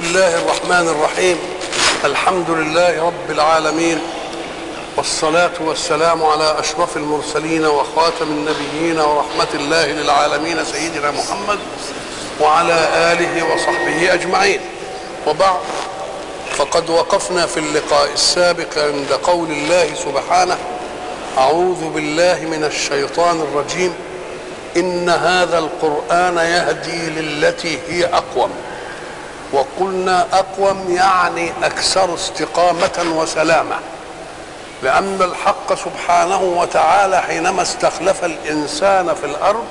الله الرحمن الرحيم الحمد لله رب العالمين والصلاة والسلام على أشرف المرسلين وخاتم النبيين ورحمة الله للعالمين سيدنا محمد وعلى آله وصحبه أجمعين وبعد فقد وقفنا في اللقاء السابق عند قول الله سبحانه أعوذ بالله من الشيطان الرجيم إن هذا القرآن يهدي للتي هي أقوم وقلنا أقوم يعني أكثر استقامة وسلامة لأن الحق سبحانه وتعالى حينما استخلف الإنسان في الأرض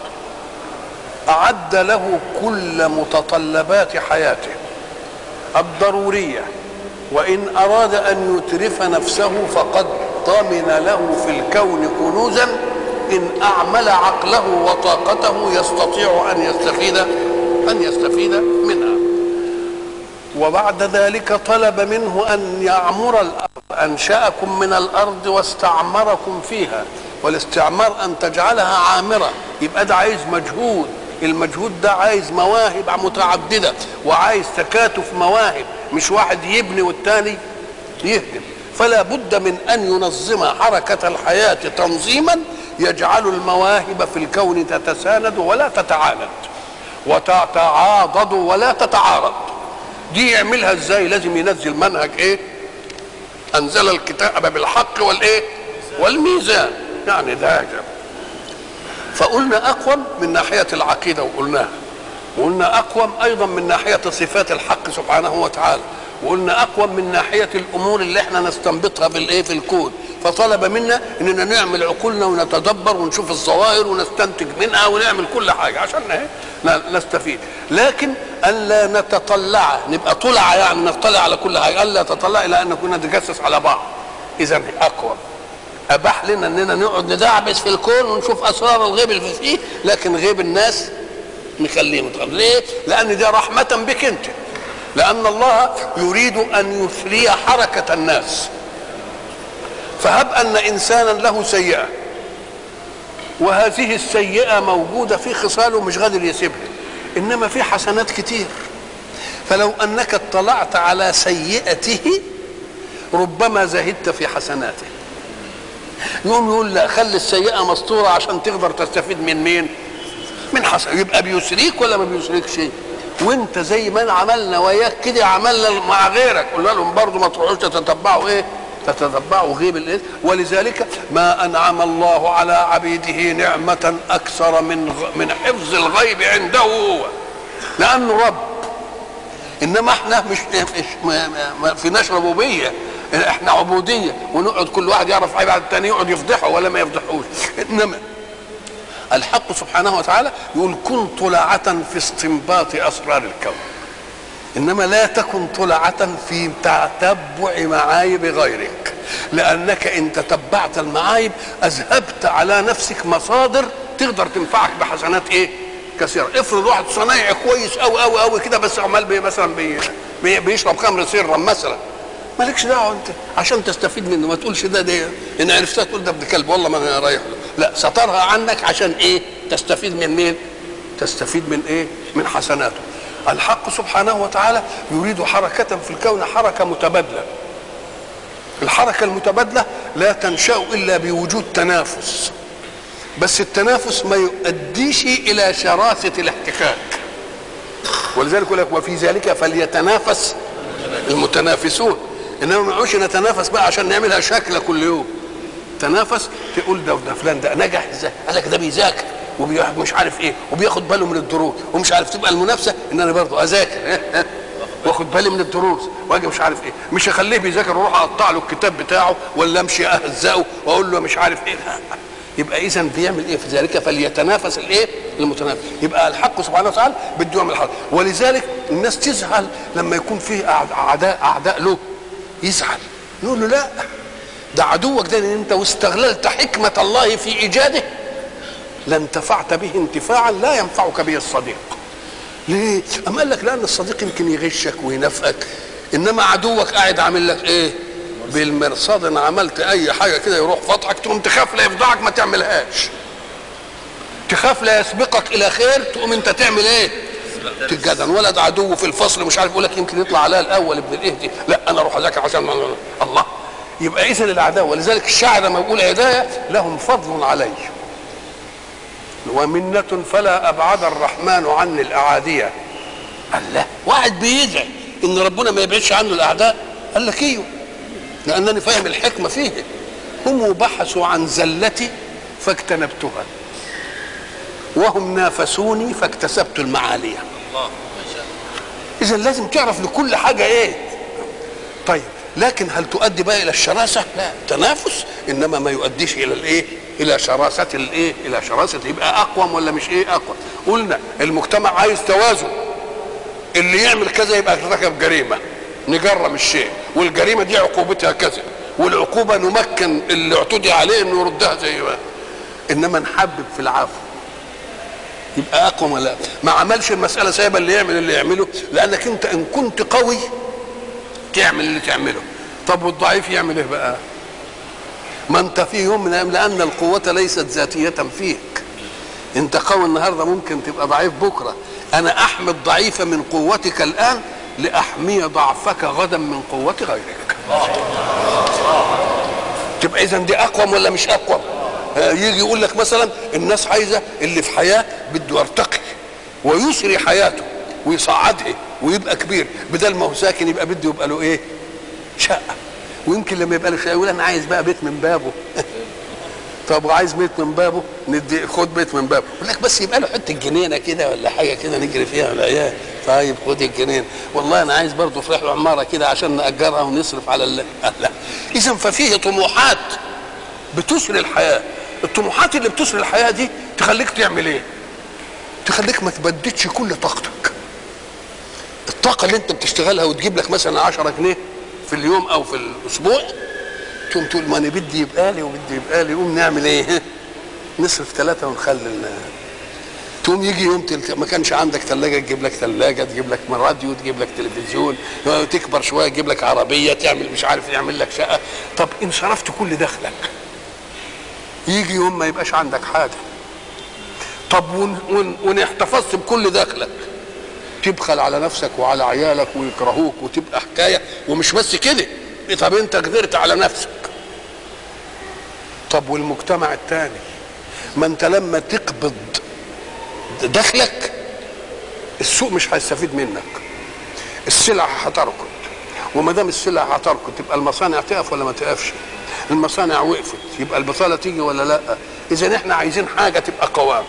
أعد له كل متطلبات حياته الضرورية وإن أراد أن يترف نفسه فقد ضمن له في الكون كنوزا إن أعمل عقله وطاقته يستطيع أن يستفيد أن يستفيد منها وبعد ذلك طلب منه أن يعمر الأرض أنشأكم من الأرض واستعمركم فيها والاستعمار أن تجعلها عامرة يبقى ده عايز مجهود المجهود ده عايز مواهب متعددة وعايز تكاتف مواهب مش واحد يبني والتاني يهدم فلا بد من أن ينظم حركة الحياة تنظيما يجعل المواهب في الكون تتساند ولا تتعاند وتتعاضد ولا تتعارض دي يعملها ازاي لازم ينزل منهج ايه انزل الكتاب بالحق والايه والميزان يعني ده فقلنا اقوم من ناحيه العقيده وقلناها وقلنا اقوم ايضا من ناحيه صفات الحق سبحانه وتعالى وقلنا اقوم من ناحيه الامور اللي احنا نستنبطها في الايه في الكون فطلب منا اننا نعمل عقولنا ونتدبر ونشوف الظواهر ونستنتج منها ونعمل كل حاجه عشان ايه نستفيد لكن الا نتطلع نبقى طلع يعني نطلع على كل حاجه الا تطلع الى ان كنا نتجسس على بعض اذا اقوى اباح لنا اننا نقعد ندعبس في الكون ونشوف اسرار الغيب اللي فيه لكن غيب الناس نخليه متغير ليه؟ لان دي رحمه بك انت لان الله يريد ان يثري حركه الناس فهب ان انسانا له سيئه وهذه السيئه موجوده في خصاله مش قادر يسيبها انما في حسنات كتير فلو انك اطلعت على سيئته ربما زهدت في حسناته يقوم يقول لا خلي السيئه مسطوره عشان تقدر تستفيد من مين من حسن يبقى بيسريك ولا ما بيسريكش شيء وانت زي ما عملنا وياك كده عملنا مع غيرك قلنا لهم برضه ما تروحوش تتبعوا ايه تتتبعوا غيب الايه ولذلك ما انعم الله على عبيده نعمه اكثر من من حفظ الغيب عنده هو لانه رب انما احنا مش, مش ما ما فيناش ربوبيه احنا عبوديه ونقعد كل واحد يعرف عيب على الثاني يقعد يفضحه ولا ما يفضحوش انما الحق سبحانه وتعالى يقول كن طلعة في استنباط أسرار الكون إنما لا تكن طلعة في تتبع معايب غيرك لأنك إن تتبعت المعايب أذهبت على نفسك مصادر تقدر تنفعك بحسنات إيه كثيرة افرض واحد صنايعي كويس أوي أوي أوي كده بس عمال بي مثلا بي بي بيشرب خمر سرا مثلا مالكش دعوه انت عشان تستفيد منه ما تقولش ده ده ان عرفتها تقول ده ابن كلب والله ما انا رايح له لا سترها عنك عشان ايه تستفيد من مين تستفيد من ايه من حسناته الحق سبحانه وتعالى يريد حركة في الكون حركة متبادلة الحركة المتبادلة لا تنشأ إلا بوجود تنافس بس التنافس ما يؤديش إلى شراسة الاحتكاك ولذلك يقول لك وفي ذلك فليتنافس المتنافسون انما ما نقعدش نتنافس بقى عشان نعملها شكل كل يوم تنافس تقول ده ده فلان ده نجح ازاي قال لك ده بيذاكر ومش عارف ايه وبياخد باله من الدروس ومش عارف تبقى المنافسه ان انا برضه اذاكر واخد بالي من الدروس واجي مش عارف ايه مش اخليه بيذاكر واروح اقطع له الكتاب بتاعه ولا امشي اهزقه واقول له مش عارف ايه يبقى اذا بيعمل ايه في ذلك فليتنافس الايه المتنافس يبقى الحق سبحانه وتعالى بده يعمل حاجه ولذلك الناس تزعل لما يكون فيه اعداء اعداء له يزعل نقول له لا ده عدوك ده ان انت واستغللت حكمه الله في ايجاده لانتفعت به انتفاعا لا ينفعك به الصديق ليه؟ أم قال لك لأن الصديق يمكن يغشك وينافقك إنما عدوك قاعد عامل لك إيه؟ بالمرصاد إن عملت أي حاجة كده يروح فضحك تقوم تخاف لا يفضحك ما تعملهاش تخاف لا يسبقك إلى خير تقوم أنت تعمل إيه؟ تتجدن ولد عدو في الفصل مش عارف يقول لك يمكن يطلع عليها الاول ابن الاهدي لا انا اروح اذاكر عشان الله يبقى اذا العداوه ولذلك الشاعر لما يقول هدايه لهم فضل علي ومنة فلا أبعد الرحمن عني الأعادية الله واحد بيدعي إن ربنا ما يبعدش عنه الأعداء قال لك إيوه لأنني فاهم الحكمة فيه هم بحثوا عن زلتي فاجتنبتها وهم نافسوني فاكتسبت المعالية إذا لازم تعرف لكل حاجة إيه طيب لكن هل تؤدي بقى الى الشراسه؟ لا تنافس انما ما يؤديش الى الايه؟ الى شراسه الايه؟ الى شراسه يبقى اقوم ولا مش ايه اقوى؟ قلنا المجتمع عايز توازن اللي يعمل كذا يبقى ارتكب جريمه نجرم الشيء والجريمه دي عقوبتها كذا والعقوبه نمكن اللي اعتدي عليه انه يردها زي ما انما نحبب في العفو يبقى اقوى ولا ما عملش المساله سايبه اللي يعمل اللي يعمله لانك انت ان كنت قوي تعمل اللي تعمله طب والضعيف يعمل ايه بقى ما انت في يوم من الايام لان القوه ليست ذاتيه فيك انت قوي النهارده ممكن تبقى ضعيف بكره انا احمي الضعيف من قوتك الان لاحمي ضعفك غدا من قوه غيرك تبقى اذا دي اقوم ولا مش اقوم يجي يقول لك مثلا الناس عايزه اللي في حياه بده يرتقي ويسري حياته ويصعدها ويبقى كبير بدل ما هو ساكن يبقى بده يبقى له ايه؟ شقه ويمكن لما يبقى له شقه يقول انا عايز بقى بيت من بابه طب وعايز بيت من بابه ندي خد بيت من بابه يقول لك بس يبقى له حته جنينه كده ولا حاجه كده نجري فيها ولا ايه طيب خد الجنين والله انا عايز برضه في رحله عماره كده عشان ناجرها ونصرف على ال... لا اذا ففيه طموحات بتسري الحياه الطموحات اللي بتسري الحياه دي تخليك تعمل ايه؟ تخليك ما تبددش كل طاقتك الطاقه اللي انت بتشتغلها وتجيب لك مثلا 10 جنيه في اليوم او في الاسبوع تقوم تقول ما انا بدي يبقى لي وبدي يبقى لي قوم نعمل ايه؟ نصرف ثلاثه ونخلي تقوم يجي يوم تلك ما كانش عندك ثلاجه تجيب لك ثلاجه تجيب لك راديو تجيب لك تلفزيون تكبر شويه تجيب لك عربيه تعمل مش عارف يعمل لك شقه طب ان صرفت كل دخلك يجي يوم ما يبقاش عندك حاجه طب وان احتفظت بكل دخلك تبخل على نفسك وعلى عيالك ويكرهوك وتبقى حكايه ومش بس كده طب انت قدرت على نفسك طب والمجتمع الثاني ما انت لما تقبض دخلك السوق مش هيستفيد منك السلع هتركض وما دام السلع هتركض تبقى المصانع تقف ولا ما تقفش المصانع وقفت يبقى البطاله تيجي ولا لا اذا احنا عايزين حاجه تبقى قوام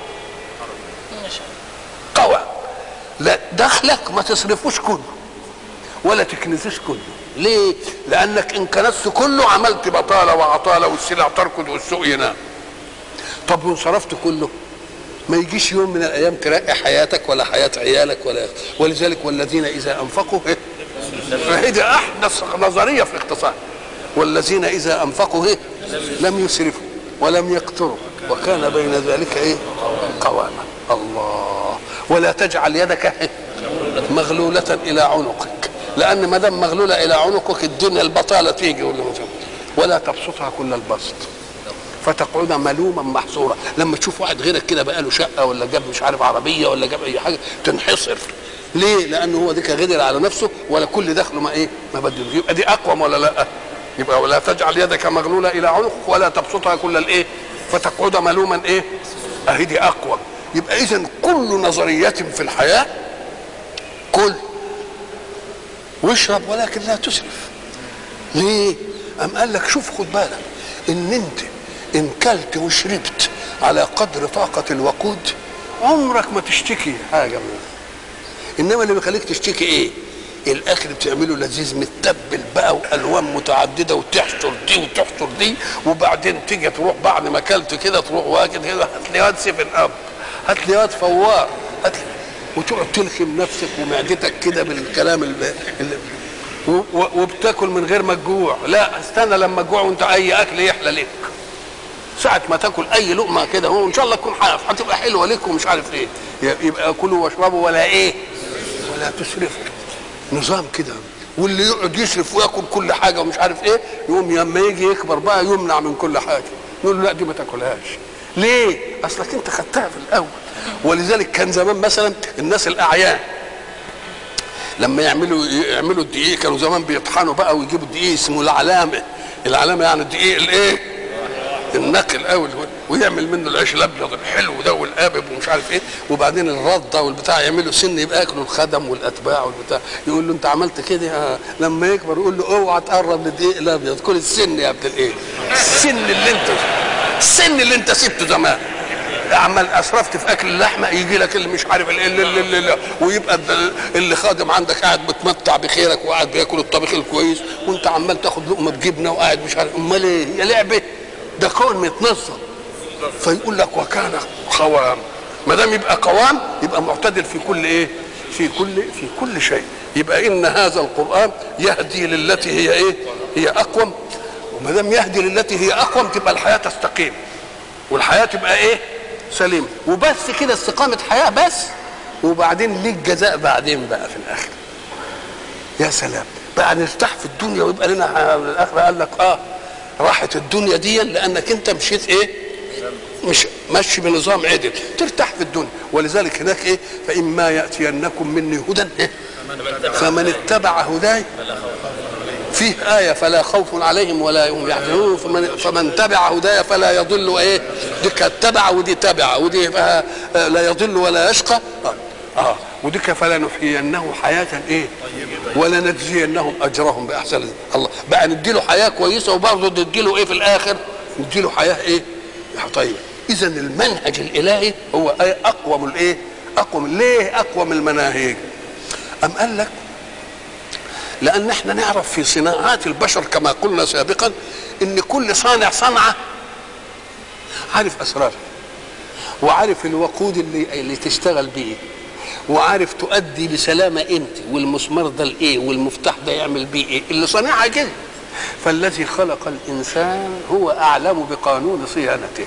قوام لا دخلك ما تصرفوش كله ولا تكنسوش كله ليه لانك ان كنست كله عملت بطاله وعطاله والسلع تركض والسوق ينام طب وان صرفت كله ما يجيش يوم من الايام ترقي حياتك ولا حياه عيالك ولا ولذلك والذين اذا انفقوا إيه؟ فهي احدث نظريه في الاقتصاد والذين اذا انفقوا إيه؟ لم يسرفوا ولم يقتروا وكان بين ذلك ايه قواما الله ولا تجعل يدك مغلولة إلى عنقك لأن ما دام مغلولة إلى عنقك الدنيا البطالة تيجي ولا ولا تبسطها كل البسط فتقعد ملوما محصورا لما تشوف واحد غيرك كده بقى له شقه ولا جاب مش عارف عربيه ولا جاب اي حاجه تنحصر ليه؟ لانه هو ديك غدر على نفسه ولا كل دخله ما ايه؟ ما بدله يبقى دي اقوم ولا لا؟ يبقى ولا تجعل يدك مغلوله الى عنقك ولا تبسطها كل الايه؟ فتقعد ملوما ايه؟ اهي دي اقوى يبقى اذا كل نظريات في الحياه كل واشرب ولكن لا تسرف ليه؟ أم قال لك شوف خد بالك ان انت ان كلت وشربت على قدر طاقة الوقود عمرك ما تشتكي حاجة منه انما اللي بيخليك تشتكي ايه؟ الاكل بتعمله لذيذ متبل بقى والوان متعدده وتحشر دي وتحشر دي وبعدين تيجي تروح بعد ما اكلت كده تروح واكل كده هات لي واد سيفن اب هات لي واد فوار هات لي وتقعد تلخم نفسك ومعدتك كده بالكلام اللي, اللي وبتاكل من غير ما تجوع لا استنى لما تجوع وانت اي اكل يحلى لك ساعة ما تاكل اي لقمة كده وان شاء الله تكون حاف هتبقى حلوة لك ومش عارف ايه يبقى كلوا واشربوا ولا ايه ولا تسرفوا نظام كده واللي يقعد يشرف وياكل كل حاجة ومش عارف ايه يقوم لما يجي يكبر بقى يمنع من كل حاجة نقول له لا دي ما تاكلهاش ليه اصلك انت خدتها في الاول ولذلك كان زمان مثلا الناس الاعيان لما يعملوا يعملوا الدقيق كانوا زمان بيطحنوا بقى ويجيبوا الدقيق اسمه العلامه العلامه يعني الدقيق الايه النقي الاول ويعمل منه العيش الابيض الحلو ده والقابب ومش عارف ايه وبعدين الرده والبتاع يعملوا سن يبقى ياكلوا الخدم والاتباع والبتاع يقول له انت عملت كده آه. لما يكبر يقول له اوعى تقرب للدقيق الابيض كل السن يا ابن الايه السن اللي انت السن اللي انت سبته زمان عمال اسرفت في اكل اللحمه يجي لك اللي مش عارف اللي اللي اللي اللي ويبقى اللي خادم عندك قاعد متمتع بخيرك وقاعد بياكل الطبيخ الكويس وانت عمال تاخد لقمه بجبنه وقاعد مش عارف امال ايه يا لعبه ده كون متنظم فيقول لك وكان قوام ما دام يبقى قوام يبقى معتدل في كل ايه في كل في كل شيء يبقى ان هذا القران يهدي للتي هي ايه هي اقوم وما دام يهدي للتي هي اقوم تبقى الحياه تستقيم والحياه تبقى ايه سليمه وبس كده استقامه حياه بس وبعدين ليك جزاء بعدين بقى في الاخر يا سلام بقى نرتاح في الدنيا ويبقى لنا الاخره قال لك اه راحت الدنيا دي لانك انت مشيت ايه مش ماشي بنظام عدل ترتاح في الدنيا ولذلك هناك ايه فاما ياتينكم مني هدى إيه؟ فمن اتبع هداي فيه آية فلا خوف عليهم ولا هم يحزنون فمن, فمن تبع هدايا فلا يضل وإيه دي كانت تبع ودي تبع ودي لا يضل ولا يشقى آه, آه ودي فلا نحيينه حياة إيه ولا نجزينهم أجرهم بأحسن الله بقى نديله حياة كويسة وبرضه نديله إيه في الآخر نديله حياة إيه طيب إذا المنهج الإلهي هو إيه أقوم الإيه أقوم ليه أقوم المناهج أم قال لك لان احنا نعرف في صناعات البشر كما قلنا سابقا ان كل صانع صنعه عارف اسرارها وعارف الوقود اللي اللي تشتغل بيه وعارف تؤدي بسلامه امتى والمسمار ده الايه والمفتاح ده يعمل بيه ايه اللي صانعها كده فالذي خلق الانسان هو اعلم بقانون صيانته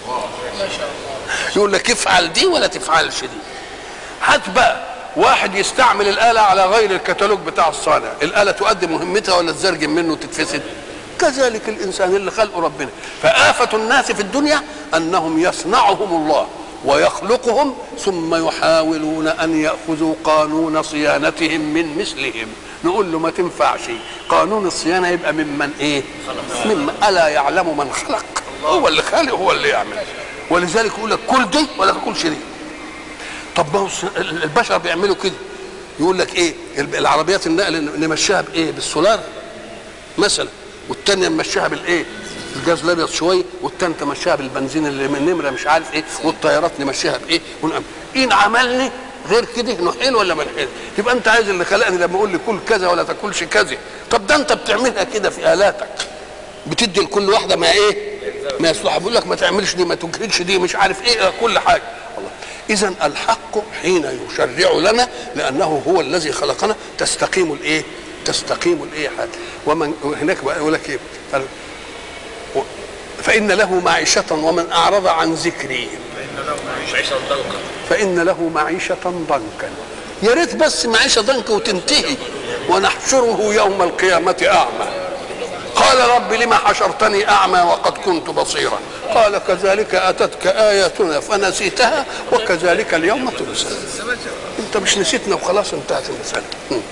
يقول لك افعل دي ولا تفعلش دي هات بقى واحد يستعمل الآلة على غير الكتالوج بتاع الصانع الآلة تؤدي مهمتها ولا تزرجم منه وتتفسد كذلك الإنسان اللي خلقه ربنا فآفة الناس في الدنيا أنهم يصنعهم الله ويخلقهم ثم يحاولون أن يأخذوا قانون صيانتهم من مثلهم نقول له ما تنفعش قانون الصيانة يبقى ممن إيه ممن ألا يعلم من خلق هو اللي خالق هو اللي يعمل ولذلك يقول لك كل دي ولا تاكلش دي طب ما هو البشر بيعملوا كده يقول لك ايه العربيات النقل نمشيها بايه بالسولار مثلا والتانية نمشيها بالايه الجاز الابيض شويه والتانية تمشيها بالبنزين اللي من نمره مش عارف ايه والطيارات نمشيها بايه ونعمل ان عملني غير كده نحيل ولا ما نحيل تبقى انت عايز اللي خلقني لما اقول لي كل كذا ولا تاكلش كذا طب ده انت بتعملها كده في الاتك بتدي لكل واحده ما ايه ما يصلح بيقول لك ما تعملش دي ما تجهدش دي مش عارف ايه كل حاجه الله اذا الحق حين يشرع لنا لانه هو الذي خلقنا تستقيم الايه تستقيم الايه حاجه ومن هناك يقول لك ايه فان له معيشه ومن اعرض عن ذكري فان له معيشه ضنكا يا ريت بس معيشه ضنكا وتنتهي ونحشره يوم القيامه اعمى قال رب لما حشرتني اعمى وقد كنت بصيرا قال كذلك اتتك اياتنا فنسيتها وكذلك اليوم تنسى انت مش نسيتنا وخلاص انتهت المساله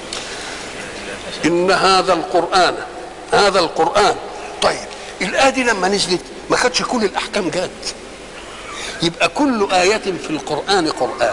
ان هذا القران هذا القران طيب الايه دي لما نزلت ما خدش كل الاحكام جت يبقى كل آية في القرآن قرآن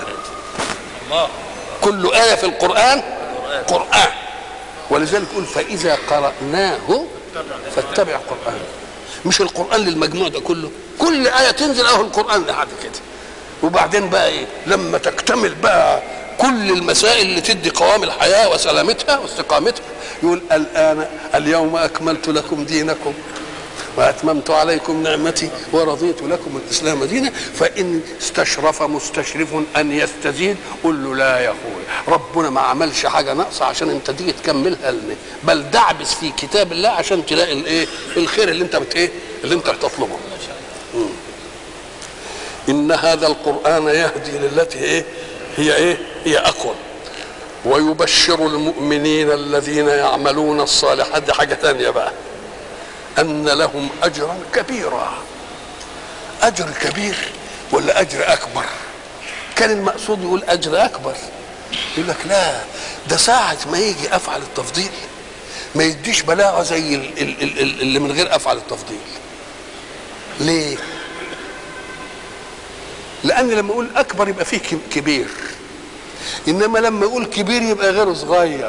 كل آية في القرآن قرآن ولذلك يقول فإذا قرأناه فاتبع قرآن مش القرآن للمجموع ده كله كل آية تنزل أهو القرآن لحد كده وبعدين بقى إيه لما تكتمل بقى كل المسائل اللي تدي قوام الحياة وسلامتها واستقامتها يقول الآن اليوم أكملت لكم دينكم واتممت عليكم نعمتي ورضيت لكم الاسلام دينا فان استشرف مستشرف ان يستزيد قل له لا يا اخويا ربنا ما عملش حاجه ناقصه عشان انت تيجي تكملها لنا بل دعبس في كتاب الله عشان تلاقي الايه الخير اللي انت بت ايه اللي انت بتطلبه مم. ان هذا القران يهدي للتي ايه هي ايه هي اقوى ويبشر المؤمنين الذين يعملون الصالحات دي حاجه ثانيه بقى أن لهم أجرا كبيرا اجر كبير ولا اجر اكبر كان المقصود يقول اجر اكبر يقول لك لا ده ساعة ما يجي افعل التفضيل ما يديش بلاغه زي ال- ال- ال- ال- اللي من غير افعل التفضيل ليه لان لما يقول اكبر يبقى فيه كب- كبير انما لما يقول كبير يبقى غير صغير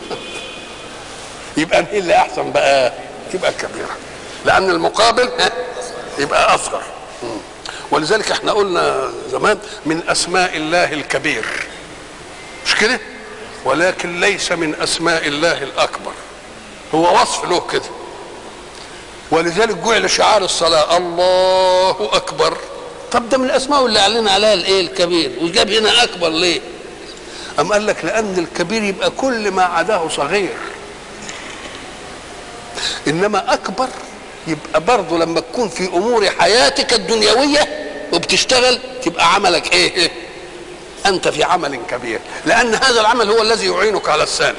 يبقى مين اللي احسن بقى يبقى كبيره لان المقابل ها، يبقى اصغر مم. ولذلك احنا قلنا زمان من اسماء الله الكبير مش كده ولكن ليس من اسماء الله الاكبر هو وصف له كده ولذلك جعل شعار الصلاه الله اكبر طب ده من الاسماء اللي اعلن عليها الايه الكبير وجاب هنا اكبر ليه أم قال لك لأن الكبير يبقى كل ما عداه صغير إنما أكبر يبقى برضه لما تكون في أمور حياتك الدنيوية وبتشتغل تبقى عملك إيه؟ أنت في عمل كبير لأن هذا العمل هو الذي يعينك على الثاني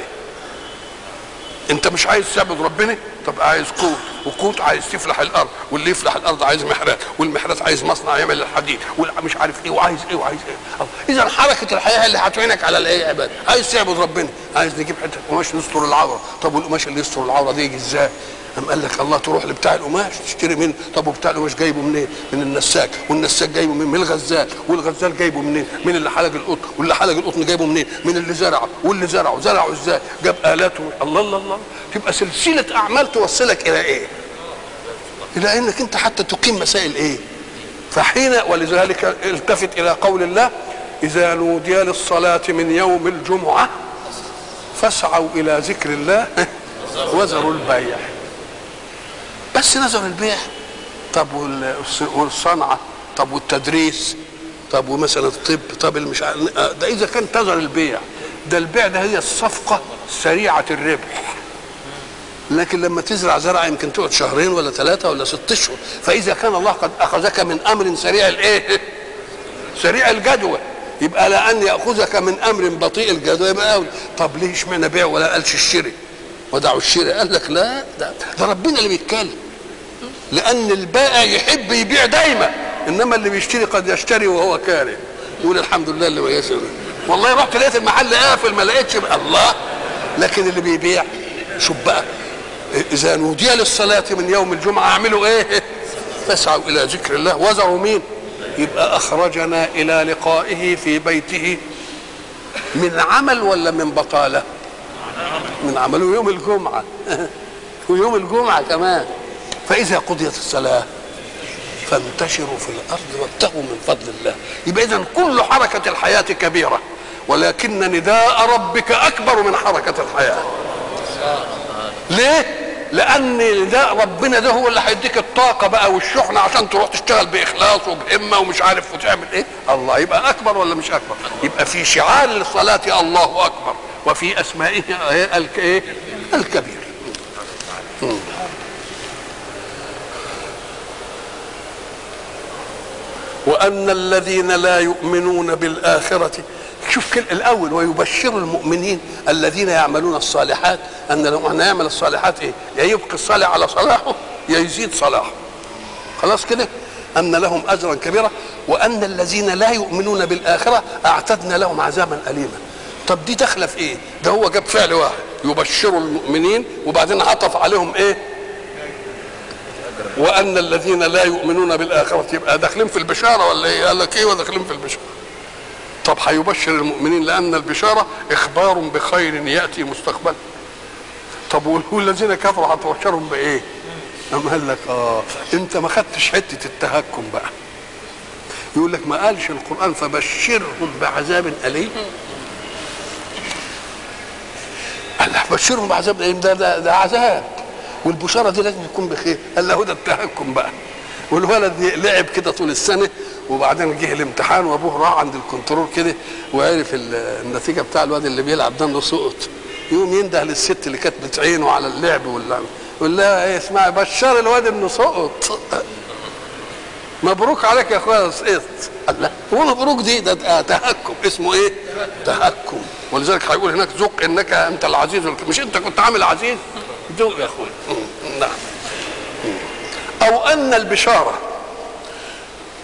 انت مش عايز تعبد ربنا طب عايز قوت وقوت عايز تفلح الارض واللي يفلح الارض عايز محرات والمحرات عايز مصنع يعمل الحديد ومش عارف ايه وعايز ايه وعايز ايه اذا حركه الحياه اللي هتعينك على الايه يا عباد عايز تعبد ربنا عايز نجيب حته قماش نستر العوره طب والقماش اللي يستر العوره دي يجي ازاي قام قال لك الله تروح لبتاع القماش تشتري منه طب وبتاع القماش جايبه منين؟ من النساك والنساك جايبه من, من الغزال والغزال جايبه منين؟ من اللي حلق القطن واللي حلق القطن جايبه منين؟ من اللي زرعه واللي زرعه زرعه ازاي؟ جاب الاته الله الله الله تبقى سلسله اعمال توصلك الى ايه؟ الى انك انت حتى تقيم مسائل ايه؟ فحين ولذلك التفت الى قول الله اذا نودي للصلاه من يوم الجمعه فاسعوا الى ذكر الله وذروا البيع بس نذر البيع طب وال- والصنعه طب والتدريس طب ومثلا الطب طب المش عارف- ده اذا كان تذر البيع ده البيع ده هي الصفقه سريعه الربح لكن لما تزرع زرعه يمكن تقعد شهرين ولا ثلاثه ولا ست اشهر فاذا كان الله قد اخذك من امر سريع الايه سريع الجدوى يبقى لان ياخذك من امر بطيء الجدوى يبقى أولى. طب ليه اشمعنى بيع ولا قالش الشري ودعوا الشري قال لك لا ده, ده ربنا اللي بيتكلم لان البائع يحب يبيع دايما انما اللي بيشتري قد يشتري وهو كاره يقول الحمد لله اللي يشتري والله رحت لقيت المحل قافل ما لقيتش الله لكن اللي بيبيع شوف بقى اذا نودي للصلاه من يوم الجمعه اعملوا ايه فاسعوا الى ذكر الله وذروا مين يبقى اخرجنا الى لقائه في بيته من عمل ولا من بطاله من عمله يوم الجمعه ويوم الجمعه كمان فاذا قضيت الصلاه فانتشروا في الارض وابتغوا من فضل الله يبقى اذا كل حركه الحياه كبيره ولكن نداء ربك اكبر من حركه الحياه ليه لان نداء ربنا ده هو اللي هيديك الطاقه بقى والشحنه عشان تروح تشتغل باخلاص وبهمه ومش عارف وتعمل ايه الله يبقى اكبر ولا مش اكبر يبقى في شعار الصلاه الله اكبر وفي اسمائه إيه؟ الك- ايه الكبير مم. وان الذين لا يؤمنون بالاخره شوف كل الاول ويبشر المؤمنين الذين يعملون الصالحات ان لو احنا نعمل الصالحات ايه يا يبقي الصالح على صلاحه يا يزيد صلاحه خلاص كده ان لهم اجرا كبيرا وان الذين لا يؤمنون بالاخره اعتدنا لهم عذابا اليما طب دي داخله في ايه ده هو جاب فعل واحد يبشر المؤمنين وبعدين عطف عليهم ايه وان الذين لا يؤمنون بالاخره يبقى داخلين في البشاره ولا ايه قال لك ايه وداخلين في البشاره طب هيبشر المؤمنين لان البشاره اخبار بخير ياتي مستقبلا طب والذين كفروا هتبشرهم بايه أم قال لك اه انت ما خدتش حته التهكم بقى يقول لك ما قالش القران فبشرهم بعذاب اليم قال له بشرهم بعذاب اليم ده, ده ده عذاب والبشاره دي لازم يكون بخير قال له ده التهكم بقى والولد لعب كده طول السنه وبعدين جه الامتحان وابوه راح عند الكنترول كده وعرف ال- النتيجه بتاع الواد اللي بيلعب ده انه سقط يقوم ينده للست اللي كانت بتعينه على اللعب ولا يقول لها ايه اسمعي بشر الواد انه سقط مبروك عليك يا اخويا سقطت قال لا هو مبروك دي ده ده تهكم اسمه ايه؟ تهكم ولذلك هيقول هناك ذق انك انت العزيز الك- مش انت كنت عامل عزيز ذوق يا اخويا مم. نعم مم. او ان البشاره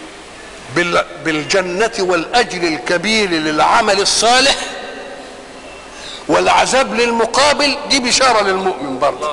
بال- بالجنة والأجر الكبير للعمل الصالح والعذاب للمقابل دي بشارة للمؤمن برضه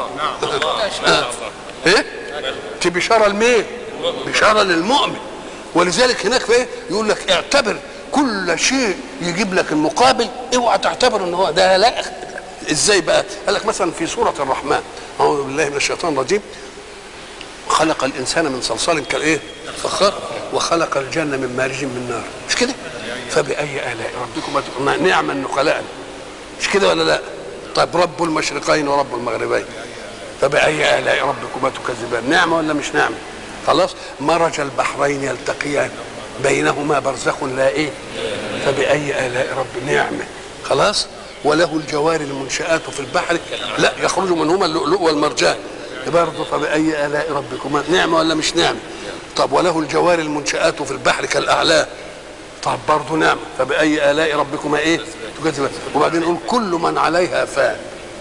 ايه دي بشارة لمين بشارة للمؤمن ولذلك هناك في ايه يقول لك اعتبر كل شيء يجيب لك المقابل اوعى تعتبر ان هو ده لا ازاي بقى قال لك مثلا في سورة الرحمن اعوذ بالله من الشيطان الرجيم خلق الانسان من صلصال كالايه فخار وخلق الجنه من مارج من نار مش كده فباي الاء ربكما تكذبان؟ نعم النقلاء مش كده ولا لا طيب رب المشرقين ورب المغربين فباي الاء ربكما تكذبان نعمه ولا مش نعمه خلاص مرج البحرين يلتقيان بينهما برزخ لا ايه فباي الاء رب نعمه خلاص وله الجوار المنشآت في البحر لا يخرج منهما اللؤلؤ والمرجان برضه فبأي آلاء ربكما نعمة ولا مش نعمة طب وله الجوار المنشآت في البحر كالأعلام طب برضه نعمة فبأي آلاء ربكما إيه تكذبان وبعدين نقول كل من عليها فان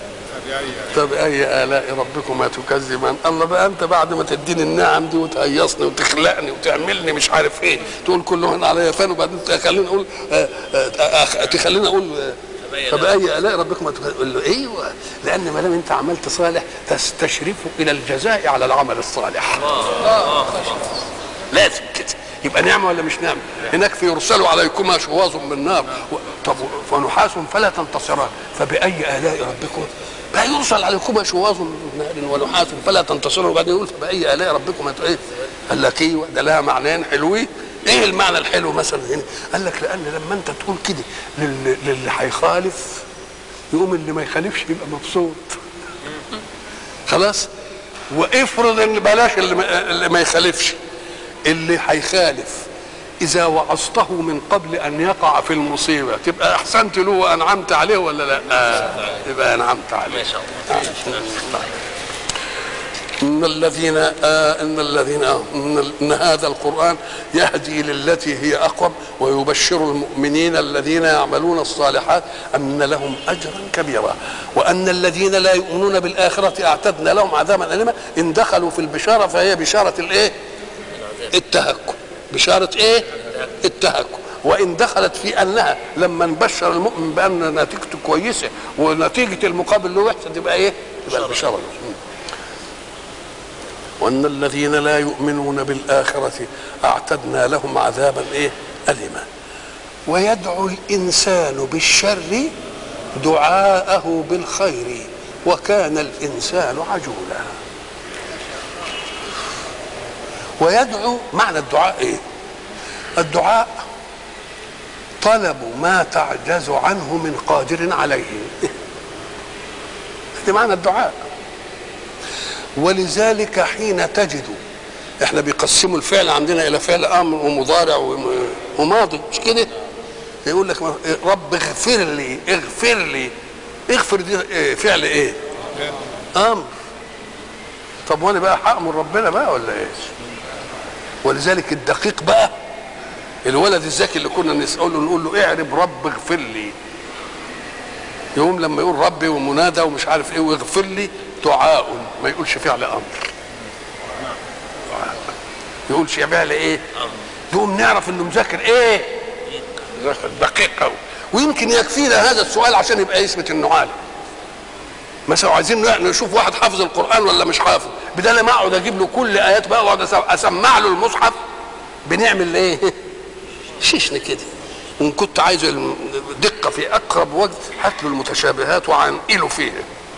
فبأي آلاء ربكما تكذبان الله بقى أنت بعد ما تديني النعم دي وتهيصني وتخلقني وتعملني مش عارف إيه تقول كل من عليها فان وبعدين تخليني أقول آه، آه، آه، تخليني أقول آه، فبأي آلاء ربكما تقول له ايوه لأن ما دام أنت عملت صالح تستشرفه إلى الجزاء على العمل الصالح. لازم كده يبقى نعمة ولا مش نعمة؟ هناك في يرسل عليكما شواظ من نار و... طب ونحاس فلا تنتصران فبأي آلاء ربكما بقى يرسل عليكما شواظ من نار ونحاس فلا تنتصران وبعدين يقول فبأي آلاء ربكما ت- ايه؟ قال لك ايوه ده لها معنيين حلوين ايه المعنى الحلو مثلا هنا؟ قال لك لأن لما أنت تقول كده لل- للي هيخالف يقوم اللي ما يخالفش يبقى مبسوط خلاص وافرض ان بلاش اللي ما, اللي ما يخالفش اللي هيخالف اذا وعظته من قبل ان يقع في المصيبه تبقى احسنت له وانعمت عليه ولا لا آه. تبقى انعمت عليه ما شاء الله ان الذين آه ان الذين آه إن, ان هذا القران يهدي للتي هي اقوم ويبشر المؤمنين الذين يعملون الصالحات ان لهم اجرا كبيرا وان الذين لا يؤمنون بالاخره اعتدنا لهم عذابا اليما ان دخلوا في البشاره فهي بشاره الايه؟ التهكم بشاره ايه؟ التهكم وان دخلت في انها لما نبشر المؤمن بان نتيجته كويسه ونتيجه المقابل له وحشه تبقى ايه؟ تبقى البشاره له. وان الذين لا يؤمنون بالاخره اعتدنا لهم عذابا ايه اليما ويدعو الانسان بالشر دعاءه بالخير وكان الانسان عجولا ويدعو معنى الدعاء ايه الدعاء طلب ما تعجز عنه من قادر عليه ده معنى الدعاء ولذلك حين تجد احنا بيقسموا الفعل عندنا الى فعل امر ومضارع وم- وماضي مش كده يقول لك رب اغفر لي اغفر لي اغفر دي إيه؟ فعل ايه امر طب وانا بقى هامر ربنا بقى ولا ايه ولذلك الدقيق بقى الولد الذكي اللي كنا نساله نقول له اعرب رب اغفر لي يقوم لما يقول ربي ومنادى ومش عارف ايه واغفر لي دعاء ما يقولش فعل امر دعاء. يقولش فعل ايه يقوم نعرف انه مذاكر ايه مذاكر دقيق قوي ويمكن يكفينا هذا السؤال عشان يبقى يثبت انه عالم مثلا عايزين نشوف واحد حافظ القران ولا مش حافظ بدل ما اقعد اجيب له كل ايات بقى واقعد أسم- اسمع له المصحف بنعمل ايه شيشني كده وان كنت عايز الدقه في اقرب وقت هات له المتشابهات وعنقله فيها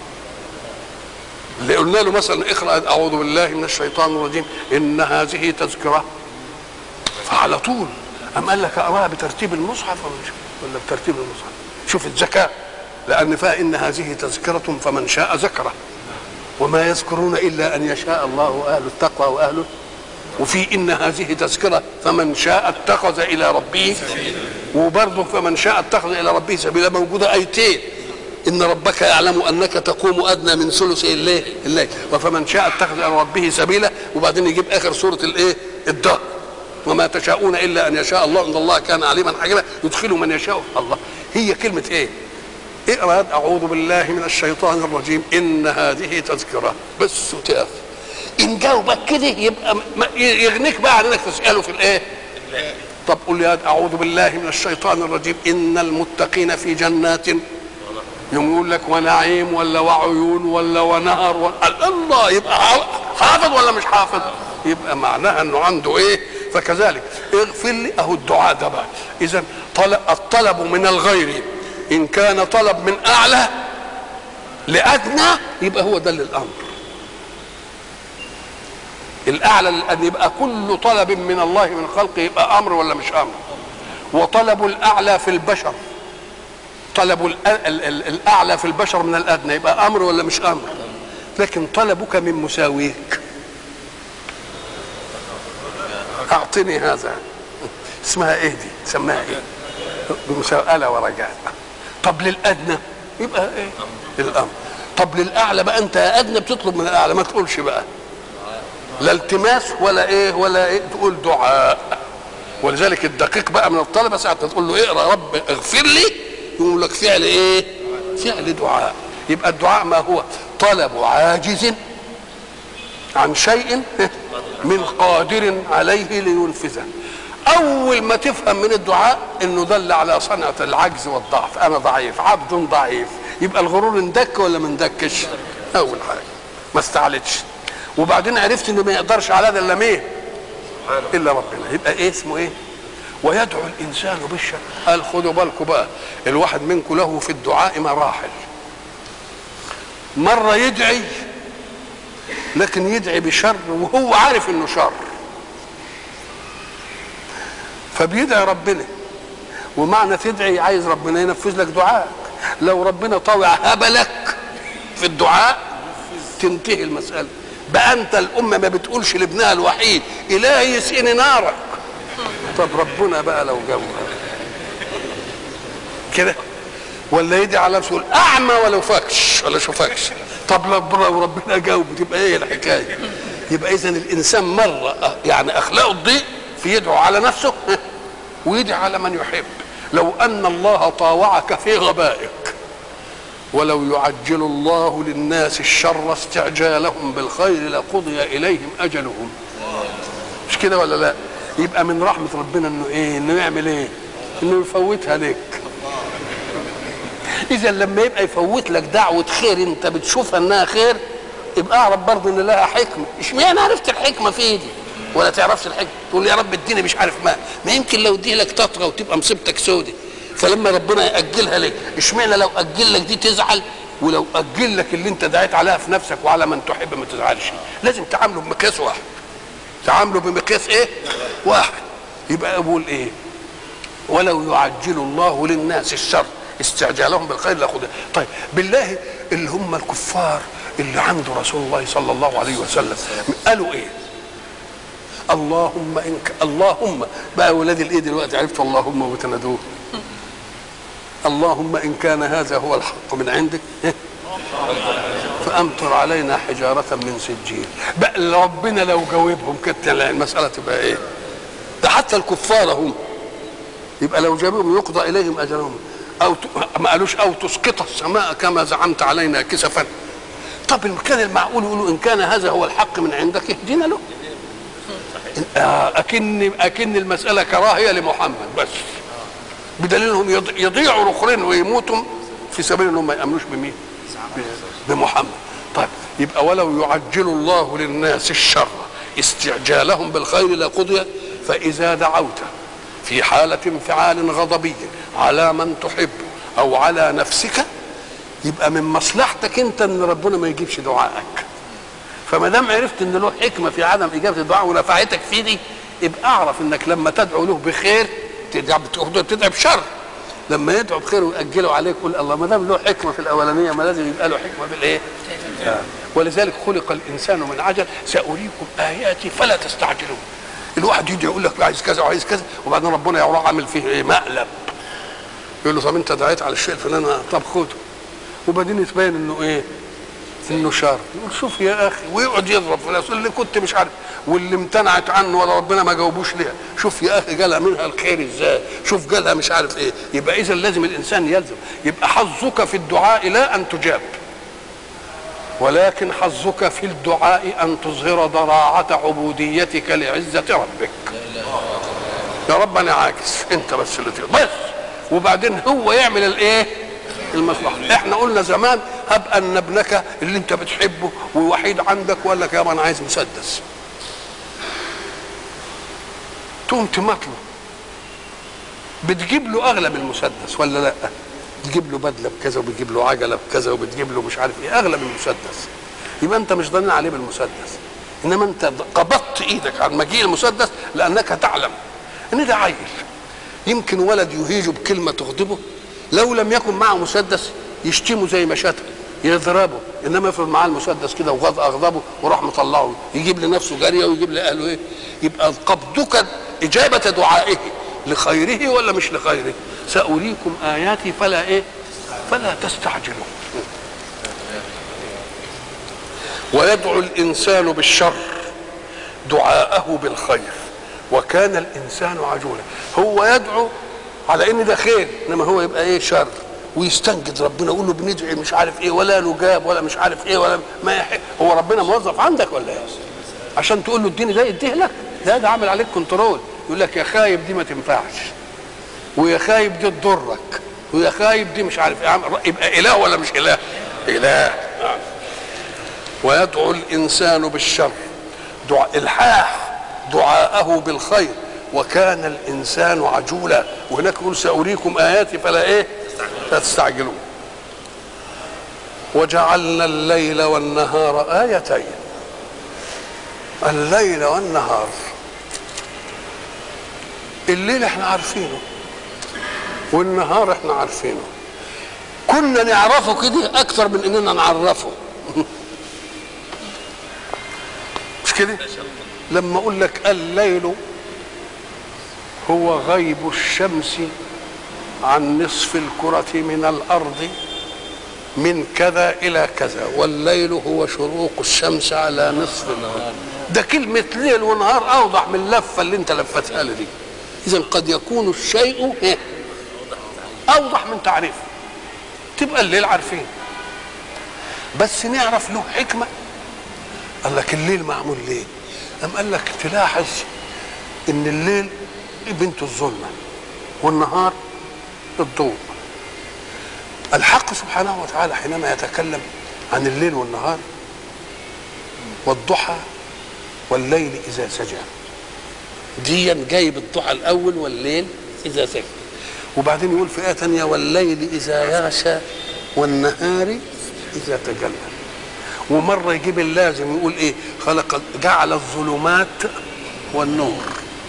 اللي قلنا له مثلا اقرا اعوذ بالله من الشيطان الرجيم ان هذه تذكره فعلى طول أم قال لك اقراها بترتيب المصحف ولا مش- ولا بترتيب المصحف شوف الذكاء لان فيها ان هذه تذكره فمن شاء ذكره وما يذكرون الا ان يشاء الله اهل التقوى واهله وفي ان هذه تذكره فمن شاء اتخذ الى ربه وبرضه فمن شاء اتخذ الى ربه سبيلا موجوده ايتين ان ربك يعلم انك تقوم ادنى من ثلث الليل الليل وفمن شاء اتخذ الى ربه سبيلا وبعدين يجيب اخر سوره الايه الدهر وما تشاءون الا ان يشاء الله ان الله كان عليما حكيما يدخل من يشاء الله هي كلمه ايه اقرا اعوذ بالله من الشيطان الرجيم ان هذه تذكره بس وتقف ان جاوبك كده يبقى م- م- يغنيك بقى عن انك تساله في الايه طب قل لي اعوذ بالله من الشيطان الرجيم ان المتقين في جنات يوم يقول لك ونعيم ولا وعيون ولا ونهر ولا الله يبقى حافظ ولا مش حافظ يبقى معناها انه عنده ايه فكذلك اغفر لي اهو الدعاء ده بقى اذا طلب الطلب من الغير ان كان طلب من اعلى لادنى يبقى هو ده للامر الاعلى ان يبقى كل طلب من الله من خلقه يبقى امر ولا مش امر وطلب الاعلى في البشر طلب ال ال ال الاعلى في البشر من الادنى يبقى امر ولا مش امر لكن طلبك من مساويك اعطني هذا اسمها ايه دي سماها ايه بمساءلة ورجاء طب للادنى يبقى ايه الامر طب للاعلى بقى انت يا ادنى بتطلب من الاعلى ما تقولش بقى لا التماس ولا ايه ولا ايه تقول دعاء ولذلك الدقيق بقى من الطلبه ساعه تقول له اقرا رب اغفر لي يقول لك فعل ايه فعل دعاء يبقى الدعاء ما هو طلب عاجز عن شيء من قادر عليه لينفذه اول ما تفهم من الدعاء انه دل على صنعه العجز والضعف انا ضعيف عبد ضعيف يبقى الغرور اندك ولا ما اندكش اول حاجه ما استعلتش وبعدين عرفت انه ما يقدرش على هذا الا مين الا ربنا يبقى ايه اسمه ايه ويدعو الانسان بالشر قال خدوا بالكم بقى الواحد منكم له في الدعاء مراحل مره يدعي لكن يدعي بشر وهو عارف انه شر فبيدعي ربنا ومعنى تدعي عايز ربنا ينفذ لك دعائك لو ربنا طوع هبلك في الدعاء تنتهي المسألة بقى أنت الأمة ما بتقولش لابنها الوحيد إلهي يسقني نارك طب ربنا بقى لو جوها كده ولا يدعي على نفسه أعمى ولو فاكش ولا شوفكش طب لو ربنا جاوب تبقى ايه الحكايه يبقى اذا الانسان مره يعني اخلاقه تضيق في يدعو على نفسه ويدعي على من يحب لو ان الله طاوعك في غبائك ولو يعجل الله للناس الشر استعجالهم بالخير لقضي اليهم اجلهم مش كده ولا لا يبقى من رحمه ربنا انه ايه انه يعمل ايه انه يفوتها لك اذا لما يبقى يفوت لك دعوه خير انت بتشوفها انها خير يبقى اعرف برضه ان لها حكمه اشمعنى عرفت الحكمه في دي ولا تعرفش الحكمه تقول يا رب اديني مش عارف ما ما يمكن لو اديه لك تطغى وتبقى مصيبتك سودة فلما ربنا ياجلها لك اشمعنى لو اجل لك دي تزعل ولو اجل لك اللي انت دعيت عليها في نفسك وعلى من تحب ما تزعلش لازم تعامله بمقياس واحد تعامله بمقياس ايه واحد يبقى اقول ايه ولو يعجل الله للناس الشر استعجالهم بالخير لاخذها طيب بالله اللي هم الكفار اللي عند رسول الله صلى الله عليه وسلم قالوا ايه اللهم انك اللهم بقى ولاد الايه دلوقتي عرفت اللهم وتنادوه اللهم ان كان هذا هو الحق من عندك فامطر علينا حجاره من سجيل بقى ربنا لو جاوبهم كانت المساله تبقى ايه ده حتى الكفار هم يبقى لو جابهم يقضى اليهم اجلهم او ما قالوش او تسقط السماء كما زعمت علينا كسفا طب ان كان المعقول يقولوا ان كان هذا هو الحق من عندك اهدنا له اكن اكن المساله كراهيه لمحمد بس بدليل انهم يضيعوا الاخرين ويموتوا في سبيل انهم ما يامنوش بمين؟ بمحمد طيب يبقى ولو يعجل الله للناس الشر استعجالهم بالخير لقضي فاذا دعوت في حاله انفعال غضبي على من تحب او على نفسك يبقى من مصلحتك انت ان ربنا ما يجيبش دعائك فما دام عرفت ان له حكمه في عدم اجابه الدعاء ونفعتك في دي يبقى اعرف انك لما تدعو له بخير تدعي بشر لما يدعو بخير ويأجله عليك قول الله ما دام له حكمه في الاولانيه ما لازم يبقى له حكمه في الايه؟ آه. ولذلك خلق الانسان من عجل ساريكم اياتي فلا تستعجلون الواحد يجي يقول لك عايز كذا وعايز كذا وبعدين ربنا يروح عامل فيه ايه مقلب يقول له طب انت دعيت على الشيء الفلاني طب خده وبعدين يتبين انه ايه انه شر يقول شوف يا اخي ويقعد يضرب في نفسه اللي كنت مش عارف واللي امتنعت عنه ولا ربنا ما جاوبوش ليها شوف يا اخي جالها منها الخير ازاي شوف جالها مش عارف ايه يبقى اذا لازم الانسان يلزم يبقى حظك في الدعاء لا ان تجاب ولكن حظك في الدعاء ان تظهر ضراعه عبوديتك لعزه ربك يا رب انا عاجز انت بس اللي تقدر بس وبعدين هو يعمل الايه المصلحه احنا قلنا زمان هب ان ابنك اللي انت بتحبه ووحيد عندك وقال لك يابا انا عايز مسدس تقوم تمطله بتجيب له اغلى من المسدس ولا لا تجيب له بدله بكذا وبتجيب له عجله بكذا وبتجيب له مش عارف ايه اغلى من المسدس يبقى انت مش ضامن عليه بالمسدس انما انت قبضت ايدك عن مجيء المسدس لانك تعلم ان ده عيل يمكن ولد يهيج بكلمه تغضبه لو لم يكن معه مسدس يشتمه زي ما شتم يضربه انما يفرض معاه المسدس كده وغض اغضبه وراح مطلعه يجيب لنفسه جاريه ويجيب لاهله ايه يبقى قبضك اجابه دعائه لخيره ولا مش لخيره ساريكم اياتي فلا ايه فلا تستعجلوا ويدعو الانسان بالشر دعاءه بالخير وكان الانسان عجولا هو يدعو على ان ده خير انما هو يبقى ايه شر ويستنجد ربنا يقول له بندعي مش عارف ايه ولا نجاب ولا مش عارف ايه ولا ما يحق هو ربنا موظف عندك ولا ايه عشان تقول له اديني ده يديه لك ده ده عامل عليك كنترول يقول لك يا خايب دي ما تنفعش ويا خايب دي تضرك ويا خايب دي مش عارف ايه يبقى اله ولا مش اله اله ويدعو الانسان بالشر دعاء الحاح دعاءه بالخير وكان الانسان عجولا وهناك يقول ساريكم اياتي فلا ايه لا تستعجلون وجعلنا الليل والنهار ايتين الليل والنهار الليل احنا عارفينه والنهار احنا عارفينه كنا نعرفه كده اكثر من اننا نعرفه مش كده لما اقول لك الليل هو غيب الشمس عن نصف الكرة من الأرض من كذا إلى كذا والليل هو شروق الشمس على نصف النهار ده كلمة ليل ونهار أوضح من اللفة اللي أنت لفتها لي دي إذا قد يكون الشيء أوضح من تعريفه تبقى الليل عارفين بس نعرف له حكمة قال لك الليل معمول ليه أم قال لك تلاحظ إن الليل بنت الظلمة والنهار الضوء الحق سبحانه وتعالى حينما يتكلم عن الليل والنهار والضحى والليل إذا سجى ديا جايب الضحى الأول والليل إذا سجى وبعدين يقول في آية تانية والليل إذا يغشى والنهار إذا تجلى ومرة يجيب اللازم يقول إيه خلق جعل الظلمات والنور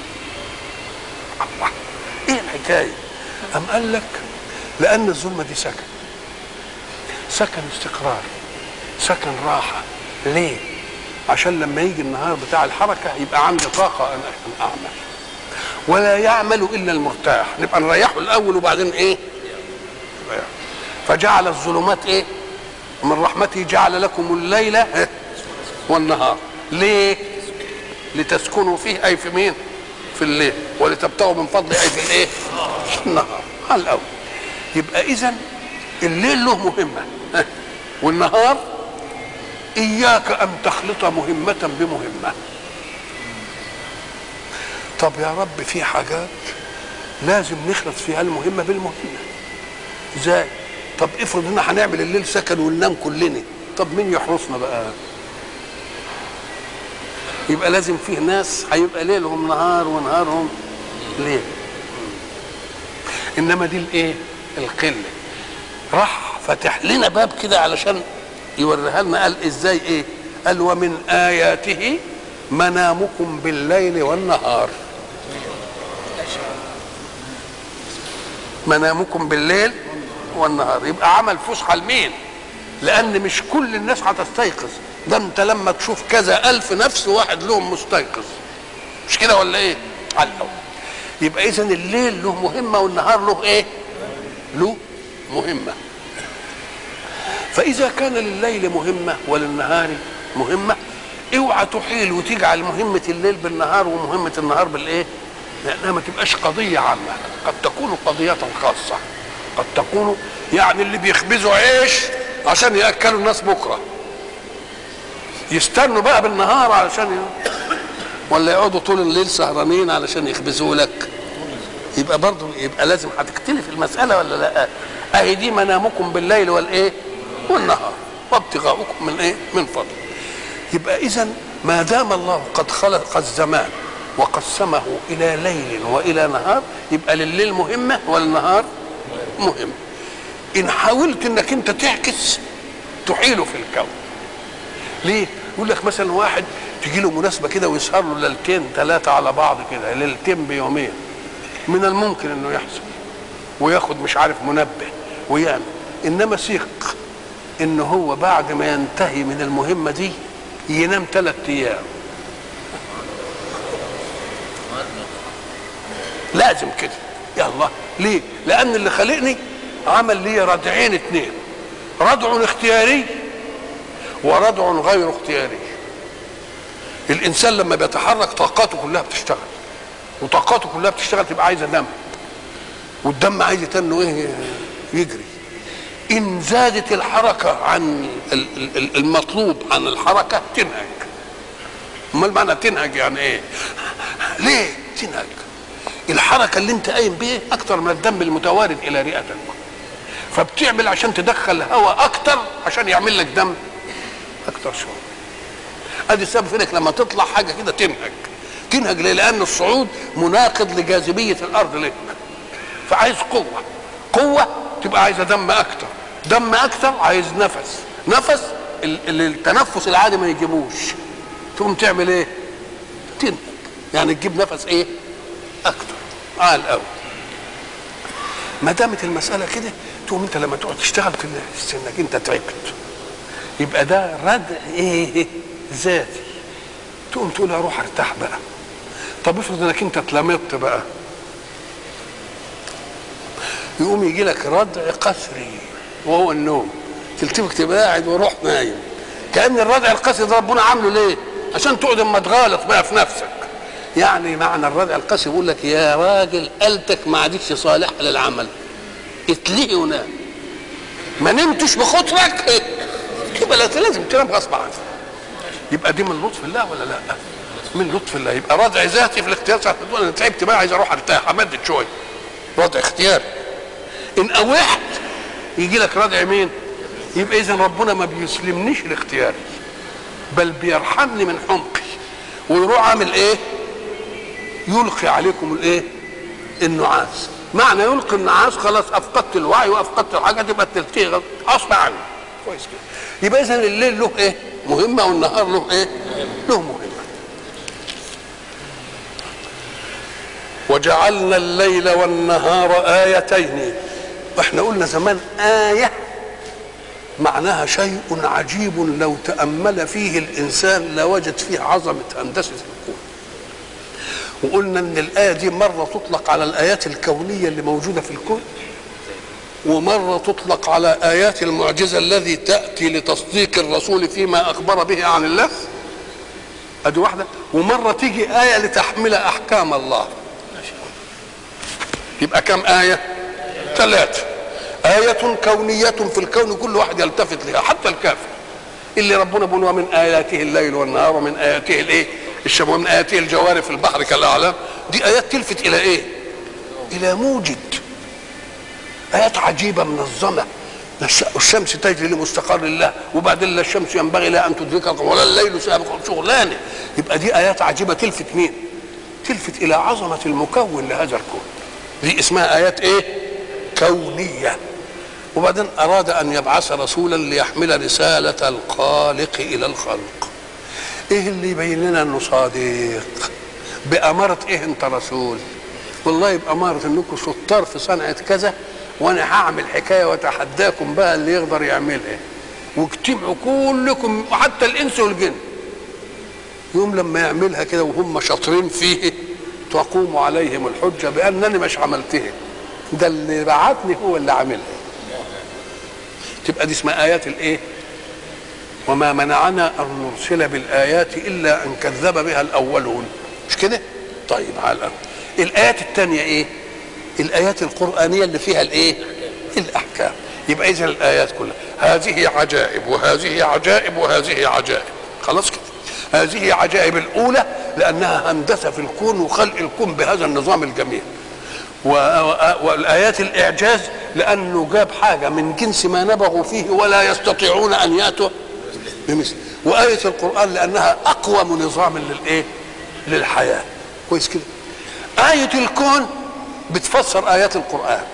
الله إيه الحكاية أم قال لك لأن الظلمة دي سكن سكن استقرار سكن راحة ليه؟ عشان لما يجي النهار بتاع الحركة يبقى عندي طاقة أن أعمل ولا يعمل إلا المرتاح نبقى نريحه الأول وبعدين إيه؟ فجعل الظلمات إيه؟ من رحمته جعل لكم الليل والنهار ليه؟ لتسكنوا فيه أي في مين؟ في الليل ولتبتغوا من فضله أي في الإيه؟ في النهار على الأول يبقى إذا الليل له مهمة والنهار إياك أن تخلط مهمة بمهمة طب يا رب في حاجات لازم نخلط فيها المهمة بالمهمة ازاي طب افرض ان هنعمل الليل سكن وننام كلنا طب مين يحرسنا بقى يبقى لازم فيه ناس هيبقى ليلهم نهار ونهارهم ليل انما دي الايه القله راح فتح لنا باب كده علشان يوريها لنا قال ازاي ايه قال ومن اياته منامكم بالليل والنهار منامكم بالليل والنهار يبقى عمل فسحه لمين لان مش كل الناس هتستيقظ ده انت لما تشوف كذا الف نفس واحد لهم مستيقظ مش كده ولا ايه على الاول يبقى اذا الليل له مهمه والنهار له ايه له مهمه فاذا كان لليل مهمه وللنهار مهمه اوعى تحيل وتجعل مهمه الليل بالنهار ومهمه النهار بالايه لانها ما تبقاش قضيه عامه قد تكون قضيه خاصه قد تكون يعني اللي بيخبزوا عيش عشان ياكلوا الناس بكره يستنوا بقى بالنهار علشان ي... ولا يقعدوا طول الليل سهرانين علشان يخبزوا لك يبقى برضه يبقى لازم هتختلف المساله ولا لا اهي دي منامكم بالليل والايه والنهار وابتغاؤكم من ايه من فضل يبقى اذا ما دام الله قد خلق الزمان وقسمه الى ليل والى نهار يبقى لليل مهمه والنهار مهم ان حاولت انك انت تعكس تحيله في الكون ليه يقول لك مثلا واحد تجي له مناسبه كده ويسهر له ليلتين ثلاثه على بعض كده ليلتين بيومين من الممكن انه يحصل وياخد مش عارف منبه ويعمل انما ثق ان هو بعد ما ينتهي من المهمه دي ينام ثلاث ايام لازم كده يا الله ليه لان اللي خلقني عمل لي ردعين اتنين ردع اختياري وردع غير اختياري الانسان لما بيتحرك طاقاته كلها بتشتغل وطاقاته كلها بتشتغل تبقى عايزه دم والدم عايز انه ايه يجري ان زادت الحركه عن المطلوب عن الحركه تنهج امال معنى تنهج يعني ايه ليه تنهج الحركه اللي انت قايم بيه اكتر من الدم المتوارد الى رئتك فبتعمل عشان تدخل هواء اكتر عشان يعمل لك دم اكتر شويه ادي السبب انك لما تطلع حاجه كده تنهج تنهج ليه لان الصعود مناقض لجاذبيه الارض لك فعايز قوه قوه تبقى عايزه دم اكتر دم اكتر عايز نفس نفس اللي التنفس العادي ما يجيبوش تقوم تعمل ايه تنهج يعني تجيب نفس ايه اكتر عال قوي ما دامت المساله كده تقوم انت لما تقعد تشتغل تحس انك انت تعبت يبقى ده ردع ايه ذاتي تقوم تقول اروح ارتاح بقى طب افرض انك انت اتلمطت بقى يقوم يجي لك ردع قسري وهو النوم تلتفت تبقى قاعد وروح نايم كان الردع القسري ده ربنا عامله ليه عشان تقعد اما تغالط بقى في نفسك يعني معنى الردع القسري بيقول لك يا راجل آلتك ما عادتش صالحه للعمل اتلهي ونام ما نمتش بخطرك يبقى لازم تنام غصب عنك يبقى دي من لطف الله ولا لا من لطف الله يبقى ردع ذاتي في الاختيار ساعه ما تقول انا تعبت بقى عايز اروح ارتاح امدد شويه ردع اختياري ان اوحت يجي لك ردع مين يبقى اذا ربنا ما بيسلمنيش لاختياري بل بيرحمني من حمقي ويروح عامل ايه يلقي عليكم الايه النعاس معنى يلقي النعاس خلاص افقدت الوعي وافقدت الحاجه تبقى تلتقي غصب عني كويس كده يبقى اذا الليل له ايه مهمه والنهار له ايه له مهمه وجعلنا الليل والنهار آيتين واحنا قلنا زمان آية معناها شيء عجيب لو تأمل فيه الإنسان لوجد فيه عظمة هندسة الكون وقلنا ان الآية دي مرة تطلق على الآيات الكونية اللي موجودة في الكون ومرة تطلق على آيات المعجزة الذي تأتي لتصديق الرسول فيما أخبر به عن الله أدي واحدة ومرة تيجي آية لتحمل أحكام الله يبقى كم آية ثلاثة آية كونية في الكون كل واحد يلتفت لها حتى الكافر اللي ربنا بيقول ومن آياته الليل والنهار ومن آياته الإيه الشمس ومن آياته الجوار في البحر كالأعلام دي آيات تلفت إلى إيه إلى موجد آيات عجيبة منظمة الشمس تجري لمستقر الله وبعدين لا الشمس ينبغي لها ان تدرك ولا الليل سابق شغلانه يبقى دي ايات عجيبه تلفت مين؟ تلفت الى عظمه المكون لهذا الكون دي اسمها ايات ايه؟ كونيه وبعدين اراد ان يبعث رسولا ليحمل رساله الخالق الى الخلق ايه اللي يبين لنا انه صادق باماره ايه انت رسول والله باماره انكم شطار في صنعه كذا وانا هعمل حكايه واتحداكم بقى اللي يقدر يعملها واجتمعوا كلكم وحتى الانس والجن يوم لما يعملها كده وهم شاطرين فيه تقوم عليهم الحجه بانني مش عملتها ده اللي بعتني هو اللي عاملها تبقى دي اسمها ايات الايه وما منعنا ان نرسل بالايات الا ان كذب بها الاولون مش كده طيب على الأول. الايات الثانيه ايه الايات القرانيه اللي فيها الايه الاحكام يبقى اذا الايات كلها هذه عجائب وهذه عجائب وهذه عجائب خلاص كده هذه عجائب الاولى لانها هندسه في الكون وخلق الكون بهذا النظام الجميل والآيات الإعجاز لأنه جاب حاجة من جنس ما نبغوا فيه ولا يستطيعون أن يأتوا بمثل وآية القرآن لأنها أقوم نظام للإيه؟ للحياة كويس كده آية الكون بتفسر آيات القرآن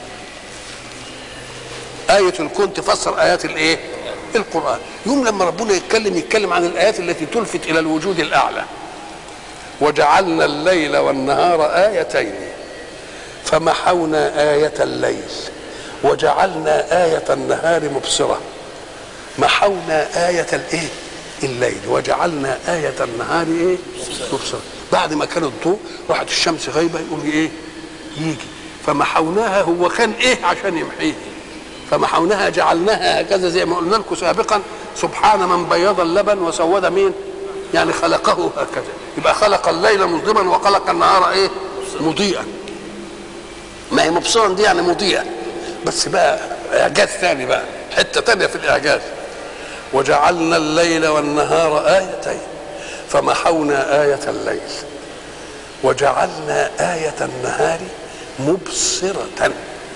آية الكون تفسر آيات الإيه؟ القرآن يوم لما ربنا يتكلم يتكلم عن الآيات التي تلفت إلى الوجود الأعلى وجعلنا الليل والنهار آيتين فمحونا آية الليل وجعلنا آية النهار مبصرة محونا آية الإيه؟ الليل وجعلنا آية النهار إيه؟ مبصرة بعد ما كان الضوء راحت الشمس غايبة يقوم إيه؟ يجي فمحوناها هو كان إيه عشان يمحيه فمحوناها جعلناها هكذا زي ما قلنا لكم سابقا سبحان من بيض اللبن وسود مين؟ يعني خلقه هكذا يبقى خلق الليل مظلما وخلق النهار ايه؟ مضيئا ما هي مبصرا دي يعني مضيئا بس بقى اعجاز ثاني بقى حته ثانيه في الاعجاز وجعلنا الليل والنهار آيتين فمحونا آية الليل وجعلنا آية النهار مبصرة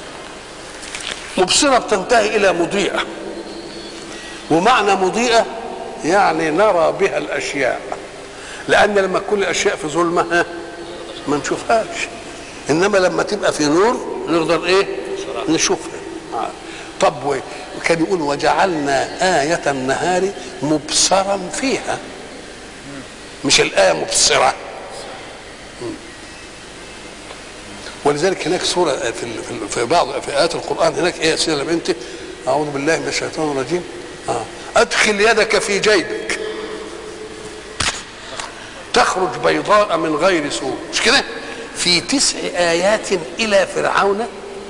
مبصرة بتنتهي إلى مضيئة ومعنى مضيئة يعني نرى بها الأشياء لأن لما كل الأشياء في ظلمة ما نشوفهاش إنما لما تبقى في نور نقدر إيه نشوفها آه. طب وكان يقول وجعلنا آية النهار مبصرا فيها مش الآية مبصرة ولذلك هناك سورة في في بعض في آيات القرآن هناك إيه يا سيدي بنتي أعوذ بالله من الشيطان الرجيم آه. أدخل يدك في جيبك تخرج بيضاء من غير سوء مش كده في تسع آيات إلى فرعون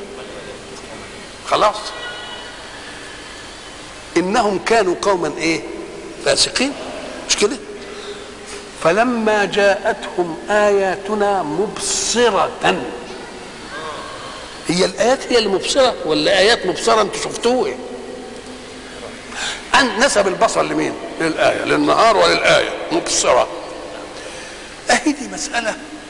خلاص إنهم كانوا قوما إيه فاسقين مش كده فلما جاءتهم آياتنا مبصرة هي الآيات هي المبصرة ولا آيات مبصرة أنتوا شفتوه أن نسب البصر لمين؟ للآية للنهار وللآية مبصرة أهي دي مسألة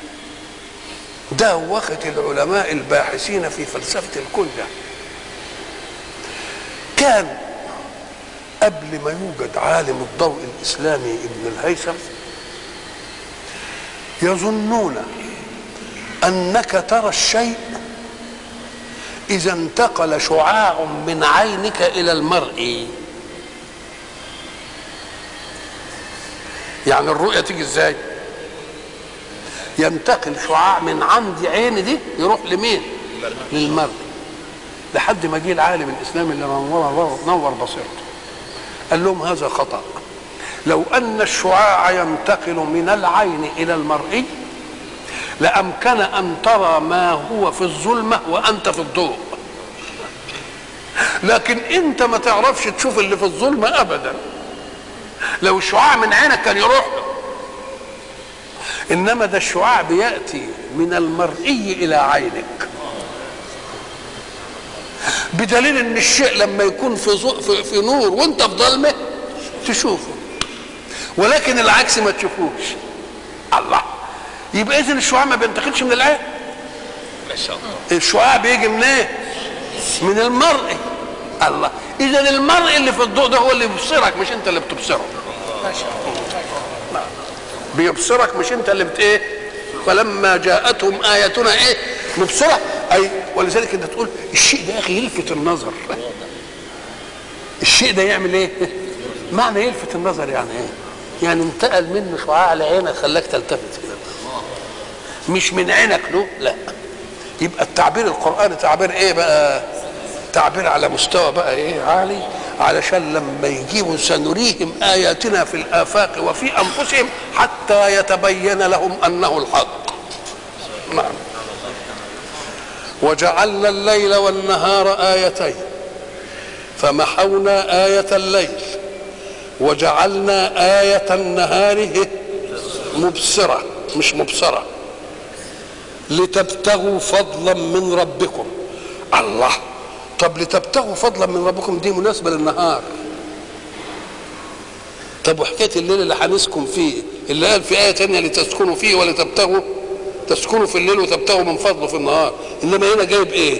دوخت العلماء الباحثين في فلسفة الكون ده كان قبل ما يوجد عالم الضوء الإسلامي ابن الهيثم يظنون أنك ترى الشيء إذا انتقل شعاع من عينك إلى المرء يعني الرؤية تيجي ازاي ينتقل شعاع من عند عيني دي يروح لمين للمرء لحد ما جه العالم الاسلامي اللي نور نور بصيرته قال لهم هذا خطا لو ان الشعاع ينتقل من العين الى المرئي لامكن ان ترى ما هو في الظلمه وانت في الضوء لكن انت ما تعرفش تشوف اللي في الظلمه ابدا لو الشعاع من عينك كان يروح له انما ده الشعاع بياتي من المرئي الى عينك بدليل ان الشيء لما يكون في, في, في نور وانت في ظلمه تشوفه ولكن العكس ما تشوفوش الله يبقى اذا الشعاع ما بينتقلش من العين ما شاء الله الشعاع بيجي من ايه من المرئي الله اذا المرء اللي في الضوء ده هو اللي بيبصرك مش انت اللي بتبصره ما شاء الله بيبصرك مش انت اللي بت ايه فلما جاءتهم اياتنا ايه مبصره اي ولذلك انت تقول الشيء ده يا اخي يلفت النظر الشيء ده يعمل ايه معنى يلفت النظر يعني ايه يعني انتقل منه شعاع لعينك خلاك تلتفت كده مش من عينك له لا يبقى التعبير القراني تعبير ايه بقى تعبير على مستوى بقى ايه عالي علشان لما يجيبوا سنريهم اياتنا في الافاق وفي انفسهم حتى يتبين لهم انه الحق نعم وجعلنا الليل والنهار ايتين فمحونا ايه الليل وجعلنا ايه النهار مبصره مش مبصره لتبتغوا فضلا من ربكم الله طب لتبتغوا فضلا من ربكم دي مناسبه للنهار طب وحكايه الليل اللي هنسكن فيه اللي قال في ايه تانية لتسكنوا فيه ولتبتغوا تسكنوا في الليل وتبتغوا من فضله في النهار انما هنا جايب ايه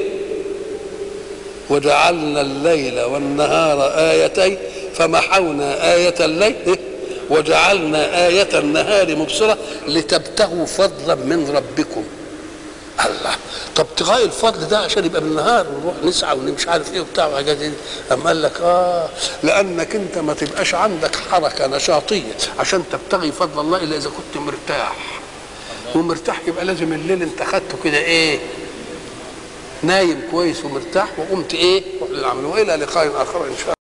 وجعلنا الليل والنهار آيتين فمحونا آية الليل إيه؟ وجعلنا آية النهار مبصرة لتبتغوا فضلا من ربكم الله طب تغاية الفضل ده عشان يبقى بالنهار ونروح نسعى ومش عارف ايه وبتاع وحاجات دي اما قال لك اه لانك انت ما تبقاش عندك حركه نشاطيه عشان تبتغي فضل الله الا اذا كنت مرتاح ومرتاح يبقى لازم الليل انت خدته كده ايه نايم كويس ومرتاح وقمت ايه روح للعمل والى لقاء اخر ان شاء الله